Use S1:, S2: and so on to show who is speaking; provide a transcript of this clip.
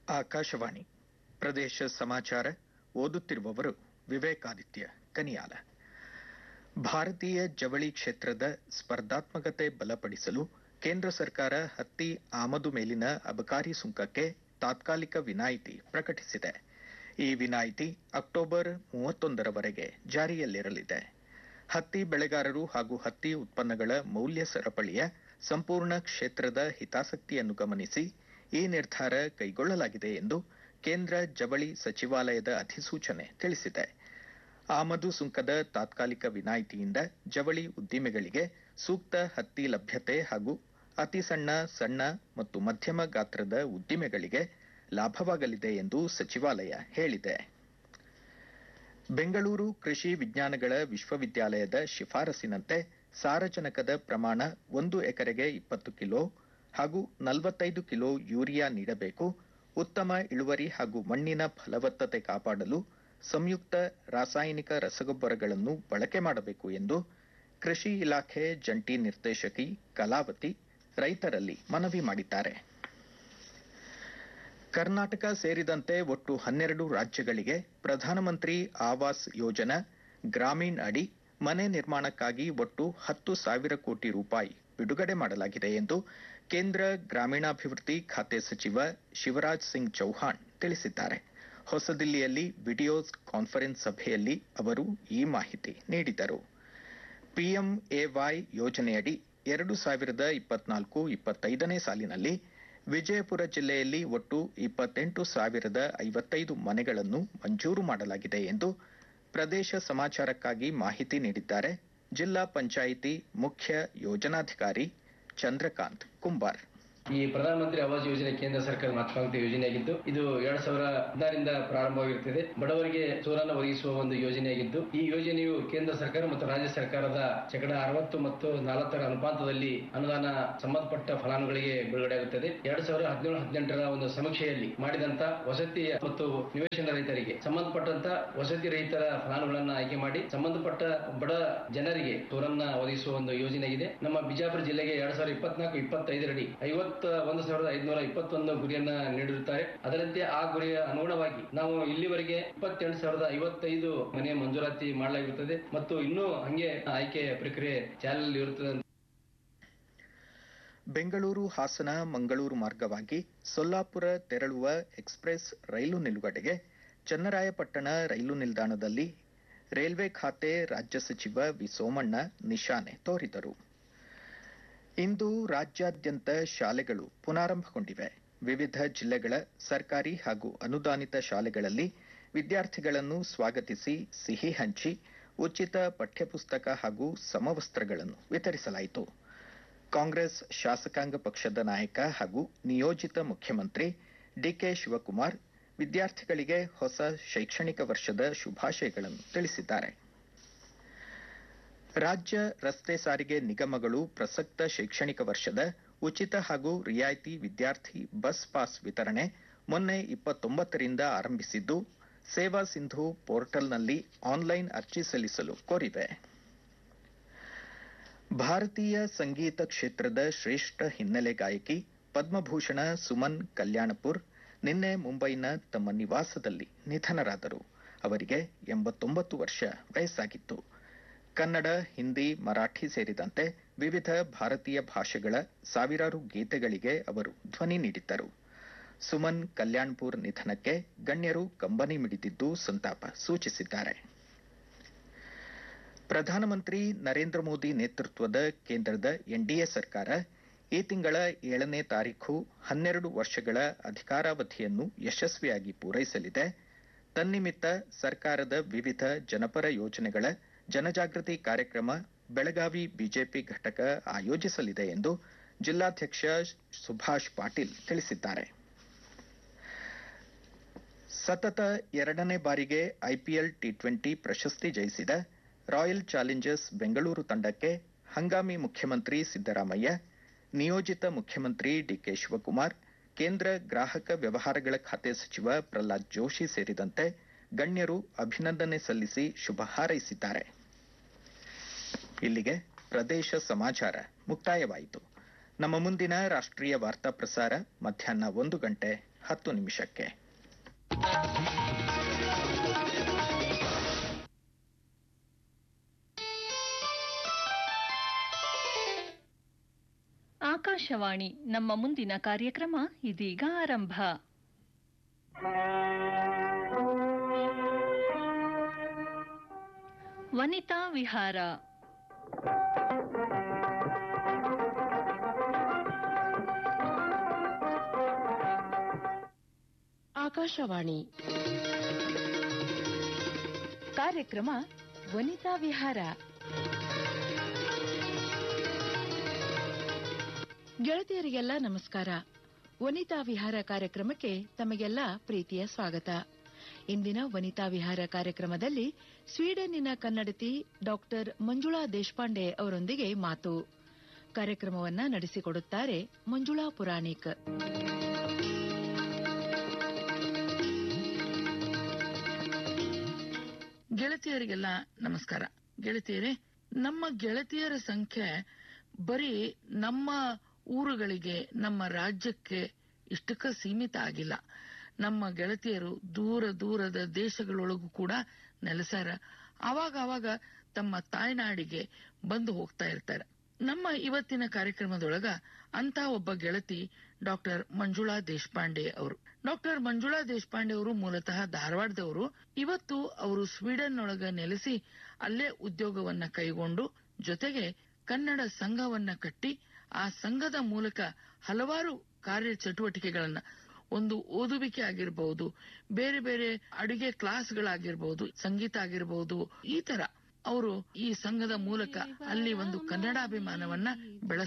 S1: ಆಕಾಶವಾಣಿ ಪ್ರದೇಶ ಸಮಾಚಾರ ಓದುತ್ತಿರುವವರು ವಿವೇಕಾದಿತ್ಯ ಕನಿಯಾಲ ಭಾರತೀಯ ಜವಳಿ ಕ್ಷೇತ್ರದ ಸ್ಪರ್ಧಾತ್ಮಕತೆ ಬಲಪಡಿಸಲು ಕೇಂದ್ರ ಸರ್ಕಾರ ಹತ್ತಿ ಆಮದು ಮೇಲಿನ ಅಬಕಾರಿ ಸುಂಕಕ್ಕೆ ತಾತ್ಕಾಲಿಕ ವಿನಾಯಿತಿ ಪ್ರಕಟಿಸಿದೆ ಈ ವಿನಾಯಿತಿ ಅಕ್ಟೋಬರ್ ಮೂವತ್ತೊಂದರವರೆಗೆ ಜಾರಿಯಲ್ಲಿರಲಿದೆ ಹತ್ತಿ ಬೆಳೆಗಾರರು ಹಾಗೂ ಹತ್ತಿ ಉತ್ಪನ್ನಗಳ ಮೌಲ್ಯ ಸರಪಳಿಯ ಸಂಪೂರ್ಣ ಕ್ಷೇತ್ರದ ಹಿತಾಸಕ್ತಿಯನ್ನು ಗಮನಿಸಿ ಈ ನಿರ್ಧಾರ ಕೈಗೊಳ್ಳಲಾಗಿದೆ ಎಂದು ಕೇಂದ್ರ ಜವಳಿ ಸಚಿವಾಲಯದ ಅಧಿಸೂಚನೆ ತಿಳಿಸಿದೆ ಆಮದು ಸುಂಕದ ತಾತ್ಕಾಲಿಕ ವಿನಾಯಿತಿಯಿಂದ ಜವಳಿ ಉದ್ದಿಮೆಗಳಿಗೆ ಸೂಕ್ತ ಹತ್ತಿ ಲಭ್ಯತೆ ಹಾಗೂ ಅತಿ ಸಣ್ಣ ಸಣ್ಣ ಮತ್ತು ಮಧ್ಯಮ ಗಾತ್ರದ ಉದ್ದಿಮೆಗಳಿಗೆ ಲಾಭವಾಗಲಿದೆ ಎಂದು ಸಚಿವಾಲಯ ಹೇಳಿದೆ ಬೆಂಗಳೂರು ಕೃಷಿ ವಿಜ್ಞಾನಗಳ ವಿಶ್ವವಿದ್ಯಾಲಯದ ಶಿಫಾರಸಿನಂತೆ ಸಾರಜನಕದ ಪ್ರಮಾಣ ಒಂದು ಎಕರೆಗೆ ಇಪ್ಪತ್ತು ಕಿಲೋ ಹಾಗೂ ನಲವತ್ತೈದು ಕಿಲೋ ಯೂರಿಯಾ ನೀಡಬೇಕು ಉತ್ತಮ ಇಳುವರಿ ಹಾಗೂ ಮಣ್ಣಿನ ಫಲವತ್ತತೆ ಕಾಪಾಡಲು ಸಂಯುಕ್ತ ರಾಸಾಯನಿಕ ರಸಗೊಬ್ಬರಗಳನ್ನು ಬಳಕೆ ಮಾಡಬೇಕು ಎಂದು ಕೃಷಿ ಇಲಾಖೆ ಜಂಟಿ ನಿರ್ದೇಶಕಿ ಕಲಾವತಿ ರೈತರಲ್ಲಿ ಮನವಿ ಮಾಡಿದ್ದಾರೆ ಕರ್ನಾಟಕ ಸೇರಿದಂತೆ ಒಟ್ಟು ಹನ್ನೆರಡು ರಾಜ್ಯಗಳಿಗೆ ಪ್ರಧಾನಮಂತ್ರಿ ಆವಾಸ್ ಯೋಜನಾ ಗ್ರಾಮೀಣ್ ಅಡಿ ಮನೆ ನಿರ್ಮಾಣಕ್ಕಾಗಿ ಒಟ್ಟು ಹತ್ತು ಸಾವಿರ ಕೋಟಿ ರೂಪಾಯಿ ಬಿಡುಗಡೆ ಮಾಡಲಾಗಿದೆ ಎಂದು ಕೇಂದ್ರ ಗ್ರಾಮೀಣಾಭಿವೃದ್ಧಿ ಖಾತೆ ಸಚಿವ ಶಿವರಾಜ್ ಸಿಂಗ್ ಚೌಹಾಣ್ ತಿಳಿಸಿದ್ದಾರೆ ಹೊಸದಿಲ್ಲಿಯಲ್ಲಿ ವಿಡಿಯೋ ಕಾನ್ಫರೆನ್ಸ್ ಸಭೆಯಲ್ಲಿ ಅವರು ಈ ಮಾಹಿತಿ ನೀಡಿದರು ಪಿಎಂಎವೈ ಯೋಜನೆಯಡಿ ಎರಡು ಸಾವಿರದ ಇಪ್ಪತ್ನಾಲ್ಕು ಇಪ್ಪತ್ತೈದನೇ ಸಾಲಿನಲ್ಲಿ ವಿಜಯಪುರ ಜಿಲ್ಲೆಯಲ್ಲಿ ಒಟ್ಟು ಇಪ್ಪತ್ತೆಂಟು ಸಾವಿರದ ಐವತ್ತೈದು ಮನೆಗಳನ್ನು ಮಂಜೂರು ಮಾಡಲಾಗಿದೆ ಎಂದು ಪ್ರದೇಶ ಸಮಾಚಾರಕ್ಕಾಗಿ ಮಾಹಿತಿ ನೀಡಿದ್ದಾರೆ ಜಿಲ್ಲಾ ಪಂಚಾಯಿತಿ ಮುಖ್ಯ ಯೋಜನಾಧಿಕಾರಿ ಚಂದ್ರಕಾಂತ್ ಕುಂಬಾರ್
S2: ಈ ಪ್ರಧಾನಮಂತ್ರಿ ಆವಾಸ್ ಯೋಜನೆ ಕೇಂದ್ರ ಸರ್ಕಾರದ ಮಹತ್ವಾಕಾಂಕ್ಷಿ ಯೋಜನೆಯಾಗಿದ್ದು ಇದು ಎರಡ್ ಸಾವಿರ ಹದಿನಾರಿಂದ ಪ್ರಾರಂಭವಾಗಿರುತ್ತದೆ ಬಡವರಿಗೆ ಸೂರನ್ನು ಒದಗಿಸುವ ಒಂದು ಯೋಜನೆಯಾಗಿದ್ದು ಈ ಯೋಜನೆಯು ಕೇಂದ್ರ ಸರ್ಕಾರ ಮತ್ತು ರಾಜ್ಯ ಸರ್ಕಾರದ ಶೇಕಡ ಅರವತ್ತು ಮತ್ತು ನಲವತ್ತರ ಅನುಪಾತದಲ್ಲಿ ಅನುದಾನ ಸಂಬಂಧಪಟ್ಟ ಫಲಾನುಗಳಿಗೆ ಬಿಡುಗಡೆಯಾಗುತ್ತದೆ ಎರಡ್ ಸಾವಿರದ ಹದಿನೇಳು ಹದಿನೆಂಟರ ಒಂದು ಸಮೀಕ್ಷೆಯಲ್ಲಿ ಮಾಡಿದಂತ ವಸತಿ ಮತ್ತು ನಿವೇಶನ ರೈತರಿಗೆ ಸಂಬಂಧಪಟ್ಟಂತ ವಸತಿ ರಹಿತರ ಫಲಾನುಗಳನ್ನ ಆಯ್ಕೆ ಮಾಡಿ ಸಂಬಂಧಪಟ್ಟ ಬಡ ಜನರಿಗೆ ಸೂರನ್ನ ಒದಗಿಸುವ ಒಂದು ಯೋಜನೆಯಾಗಿದೆ ನಮ್ಮ ಬಿಜಾಪುರ ಜಿಲ್ಲೆಗೆ ಎರಡ್ ಸಾವಿರದ ಇಪ್ಪತ್ನಾಲ್ಕು ಇಪ್ಪತ್ತೈದರಡಿ ಐವತ್ತ ಒಂದು ಸಾವಿರದ ಐದುನೂರ ಇಪ್ಪತ್ತೊಂದು ಗುರಿಯನ್ನ ನೀಡಿರುತ್ತಾರೆ ಅದರಂತೆ ಆ ಗುರಿಯ ಅನುಗುಣವಾಗಿ ನಾವು ಇಲ್ಲಿವರೆಗೆ ಇಪ್ಪತ್ತೆಂಟು ಸಾವಿರದ ಐವತ್ತೈದು ಮನೆ ಮಂಜೂರಾತಿ ಮಾಡಲಾಗಿರುತ್ತದೆ ಮತ್ತು ಇನ್ನೂ ಹಂಗೆ ಆಯ್ಕೆ ಪ್ರಕ್ರಿಯೆ ಚಾಲನೆಯಲ್ಲಿ ಇರುತ್ತದೆ ಅಂತ
S1: ಬೆಂಗಳೂರು ಹಾಸನ ಮಂಗಳೂರು ಮಾರ್ಗವಾಗಿ ಸೊಲ್ಲಾಪುರ ತೆರಳುವ ಎಕ್ಸ್ಪ್ರೆಸ್ ರೈಲು ನಿಲುಗಡೆಗೆ ಚನ್ನರಾಯಪಟ್ಟಣ ರೈಲು ನಿಲ್ದಾಣದಲ್ಲಿ ರೈಲ್ವೆ ಖಾತೆ ರಾಜ್ಯ ಸಚಿವ ವಿ ಸೋಮಣ್ಣ ನಿಶಾನೆ ತೋರಿದರು ಇಂದು ರಾಜ್ಯಾದ್ಯಂತ ಶಾಲೆಗಳು ಪುನಾರಂಭಗೊಂಡಿವೆ ವಿವಿಧ ಜಿಲ್ಲೆಗಳ ಸರ್ಕಾರಿ ಹಾಗೂ ಅನುದಾನಿತ ಶಾಲೆಗಳಲ್ಲಿ ವಿದ್ಯಾರ್ಥಿಗಳನ್ನು ಸ್ವಾಗತಿಸಿ ಸಿಹಿ ಹಂಚಿ ಉಚಿತ ಪಠ್ಯಪುಸ್ತಕ ಹಾಗೂ ಸಮವಸ್ತ್ರಗಳನ್ನು ವಿತರಿಸಲಾಯಿತು ಕಾಂಗ್ರೆಸ್ ಶಾಸಕಾಂಗ ಪಕ್ಷದ ನಾಯಕ ಹಾಗೂ ನಿಯೋಜಿತ ಮುಖ್ಯಮಂತ್ರಿ ಡಿಕೆ ಶಿವಕುಮಾರ್ ವಿದ್ಯಾರ್ಥಿಗಳಿಗೆ ಹೊಸ ಶೈಕ್ಷಣಿಕ ವರ್ಷದ ಶುಭಾಶಯಗಳನ್ನು ತಿಳಿಸಿದ್ದಾರೆ ರಾಜ್ಯ ರಸ್ತೆ ಸಾರಿಗೆ ನಿಗಮಗಳು ಪ್ರಸಕ್ತ ಶೈಕ್ಷಣಿಕ ವರ್ಷದ ಉಚಿತ ಹಾಗೂ ರಿಯಾಯಿತಿ ವಿದ್ಯಾರ್ಥಿ ಬಸ್ ಪಾಸ್ ವಿತರಣೆ ಮೊನ್ನೆ ಇಪ್ಪತ್ತೊಂಬತ್ತರಿಂದ ಆರಂಭಿಸಿದ್ದು ಸೇವಾ ಸಿಂಧು ಪೋರ್ಟಲ್ನಲ್ಲಿ ಆನ್ಲೈನ್ ಅರ್ಜಿ ಸಲ್ಲಿಸಲು ಕೋರಿವೆ ಭಾರತೀಯ ಸಂಗೀತ ಕ್ಷೇತ್ರದ ಶ್ರೇಷ್ಠ ಹಿನ್ನೆಲೆ ಗಾಯಕಿ ಪದ್ಮಭೂಷಣ ಸುಮನ್ ಕಲ್ಯಾಣಪುರ್ ನಿನ್ನೆ ಮುಂಬೈನ ತಮ್ಮ ನಿವಾಸದಲ್ಲಿ ನಿಧನರಾದರು ಅವರಿಗೆ ಎಂಬತ್ತೊಂಬತ್ತು ವರ್ಷ ವಯಸ್ಸಾಗಿತ್ತು ಕನ್ನಡ ಹಿಂದಿ ಮರಾಠಿ ಸೇರಿದಂತೆ ವಿವಿಧ ಭಾರತೀಯ ಭಾಷೆಗಳ ಸಾವಿರಾರು ಗೀತೆಗಳಿಗೆ ಅವರು ಧ್ವನಿ ನೀಡಿದ್ದರು ಸುಮನ್ ಕಲ್ಯಾಣ್ಪುರ್ ನಿಧನಕ್ಕೆ ಗಣ್ಯರು ಕಂಬನಿ ಮಿಡಿದಿದ್ದು ಸಂತಾಪ ಸೂಚಿಸಿದ್ದಾರೆ ಪ್ರಧಾನಮಂತ್ರಿ ನರೇಂದ್ರ ಮೋದಿ ನೇತೃತ್ವದ ಕೇಂದ್ರದ ಎನ್ಡಿಎ ಸರ್ಕಾರ ಈ ತಿಂಗಳ ಏಳನೇ ತಾರೀಖು ಹನ್ನೆರಡು ವರ್ಷಗಳ ಅಧಿಕಾರಾವಧಿಯನ್ನು ಯಶಸ್ವಿಯಾಗಿ ಪೂರೈಸಲಿದೆ ತನ್ನಿಮಿತ್ತ ಸರ್ಕಾರದ ವಿವಿಧ ಜನಪರ ಯೋಜನೆಗಳ ಜನಜಾಗೃತಿ ಕಾರ್ಯಕ್ರಮ ಬೆಳಗಾವಿ ಬಿಜೆಪಿ ಘಟಕ ಆಯೋಜಿಸಲಿದೆ ಎಂದು ಜಿಲ್ಲಾಧ್ಯಕ್ಷ ಸುಭಾಷ್ ಪಾಟೀಲ್ ತಿಳಿಸಿದ್ದಾರೆ ಸತತ ಎರಡನೇ ಬಾರಿಗೆ ಐಪಿಎಲ್ ಟಿ ಟ್ವೆಂಟಿ ಪ್ರಶಸ್ತಿ ಜಯಿಸಿದ ರಾಯಲ್ ಚಾಲೆಂಜರ್ಸ್ ಬೆಂಗಳೂರು ತಂಡಕ್ಕೆ ಹಂಗಾಮಿ ಮುಖ್ಯಮಂತ್ರಿ ಸಿದ್ದರಾಮಯ್ಯ ನಿಯೋಜಿತ ಮುಖ್ಯಮಂತ್ರಿ ಡಿಕೆ ಶಿವಕುಮಾರ್ ಕೇಂದ್ರ ಗ್ರಾಹಕ ವ್ಯವಹಾರಗಳ ಖಾತೆ ಸಚಿವ ಪ್ರಹ್ಲಾದ್ ಜೋಶಿ ಸೇರಿದಂತೆ ಗಣ್ಯರು ಅಭಿನಂದನೆ ಸಲ್ಲಿಸಿ ಶುಭ ಹಾರೈಸಿದ್ದಾರೆ ಇಲ್ಲಿಗೆ ಪ್ರದೇಶ ಸಮಾಚಾರ ಮುಕ್ತಾಯವಾಯಿತು ನಮ್ಮ ಮುಂದಿನ ರಾಷ್ಟ್ರೀಯ ವಾರ್ತಾ ಪ್ರಸಾರ ಮಧ್ಯಾಹ್ನ ಒಂದು ಗಂಟೆ ಹತ್ತು ನಿಮಿಷಕ್ಕೆ
S3: ಆಕಾಶವಾಣಿ ನಮ್ಮ ಮುಂದಿನ ಕಾರ್ಯಕ್ರಮ ಇದೀಗ ಆರಂಭ ವನಿತಾ ವಿಹಾರ
S4: ಆಕಾಶವಾಣಿ ಕಾರ್ಯಕ್ರಮ ವನಿತಾ ವಿಹಾರ ಗೆಳತಿಯರಿಗೆಲ್ಲ ನಮಸ್ಕಾರ ವನಿತಾ ವಿಹಾರ ಕಾರ್ಯಕ್ರಮಕ್ಕೆ ತಮಗೆಲ್ಲ ಪ್ರೀತಿಯ ಸ್ವಾಗತ ಇಂದಿನ ವನಿತಾ ವಿಹಾರ ಕಾರ್ಯಕ್ರಮದಲ್ಲಿ ಸ್ವೀಡನ್ನಿನ ಕನ್ನಡತಿ ಡಾಕ್ಟರ್ ಮಂಜುಳಾ ದೇಶಪಾಂಡೆ ಅವರೊಂದಿಗೆ ಮಾತು ಕಾರ್ಯಕ್ರಮವನ್ನ ನಡೆಸಿಕೊಡುತ್ತಾರೆ ಮಂಜುಳಾ ಪುರಾಣಿಕ್
S5: ಗೆಳತಿಯರಿಗೆಲ್ಲ ನಮಸ್ಕಾರ ಗೆಳತಿಯರೇ ನಮ್ಮ ಗೆಳತಿಯರ ಸಂಖ್ಯೆ ಬರೀ ನಮ್ಮ ಊರುಗಳಿಗೆ ನಮ್ಮ ರಾಜ್ಯಕ್ಕೆ ಇಷ್ಟಕ್ಕ ಸೀಮಿತ ಆಗಿಲ್ಲ ನಮ್ಮ ಗೆಳತಿಯರು ದೂರ ದೂರದ ದೇಶಗಳೊಳಗೂ ಕೂಡ ನೆಲೆಸಾರ ಆವಾಗ ಆವಾಗ ತಮ್ಮ ತಾಯ್ನಾಡಿಗೆ ಬಂದು ಹೋಗ್ತಾ ಇರ್ತಾರೆ ನಮ್ಮ ಇವತ್ತಿನ ಕಾರ್ಯಕ್ರಮದೊಳಗ ಅಂತ ಒಬ್ಬ ಗೆಳತಿ ಡಾಕ್ಟರ್ ಮಂಜುಳಾ ದೇಶಪಾಂಡೆ ಅವರು ಡಾಕ್ಟರ್ ಮಂಜುಳಾ ದೇಶಪಾಂಡೆ ಅವರು ಮೂಲತಃ ಧಾರವಾಡದವರು ಇವತ್ತು ಅವರು ಸ್ವೀಡನ್ ಒಳಗ ನೆಲೆಸಿ ಅಲ್ಲೇ ಉದ್ಯೋಗವನ್ನ ಕೈಗೊಂಡು ಜೊತೆಗೆ ಕನ್ನಡ ಸಂಘವನ್ನ ಕಟ್ಟಿ ಆ ಸಂಘದ ಮೂಲಕ ಹಲವಾರು ಕಾರ್ಯ ಚಟುವಟಿಕೆಗಳನ್ನ ಒಂದು ಓದುವಿಕೆ ಆಗಿರಬಹುದು ಬೇರೆ ಬೇರೆ ಅಡುಗೆ ಕ್ಲಾಸ್ಗಳಾಗಿರ್ಬಹುದು ಸಂಗೀತ ಆಗಿರಬಹುದು ಈ ತರ ಅವರು ಈ ಸಂಘದ ಮೂಲಕ ಅಲ್ಲಿ ಒಂದು ಕನ್ನಡಾಭಿಮಾನವನ್ನ ಬೆಳೆಸ